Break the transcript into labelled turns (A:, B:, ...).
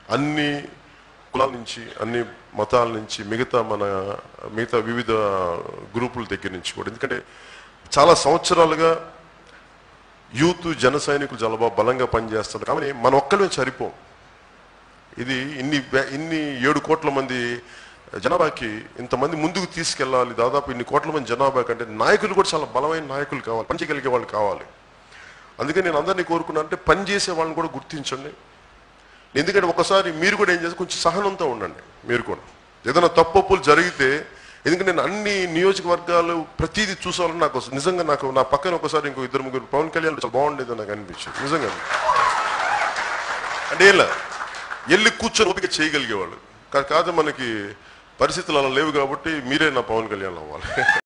A: అన్ని కులాల నుంచి అన్ని మతాల నుంచి మిగతా మన మిగతా వివిధ గ్రూపుల దగ్గర నుంచి కూడా ఎందుకంటే చాలా సంవత్సరాలుగా యూత్ జన సైనికులు చాలా బాగా బలంగా పనిచేస్తారు కానీ మన ఒక్కళ్ళమే సరిపోం ఇది ఇన్ని వే- ఇన్ని ఏడు కోట్ల మంది జనాభాకి ఇంతమంది ముందుకు తీసుకెళ్ళాలి దాదాపు ఇన్ని కోట్ల మంది జనాభా కంటే నాయకులు కూడా చాలా బలమైన నాయకులు కావాలి పనిచేయగలిగే వాళ్ళు కావాలి అందుకని నేను అందరినీ కోరుకున్నా అంటే పని చేసే వాళ్ళని కూడా గుర్తించండి ఎందుకంటే ఒకసారి మీరు కూడా ఏం చేస్తే కొంచెం సహనంతో ఉండండి మీరు కూడా ఏదైనా తప్పులు జరిగితే ఎందుకంటే నేను అన్ని నియోజకవర్గాలు ప్రతిదీ చూసాలని నాకు నిజంగా నాకు నా పక్కన ఒకసారి ఇంకో ఇద్దరు ముగ్గురు పవన్ కళ్యాణ్ చాలా బాగుండేది నాకు అనిపించింది నిజంగా అంటే ఇలా వెళ్ళి కూర్చొని ఓపిక చేయగలిగేవాళ్ళు కా- కాదు మనకి పరిస్థితులు అలా లేవు కాబట్టి మీరే నా పవన్ కళ్యాణ్ అవ్వాలి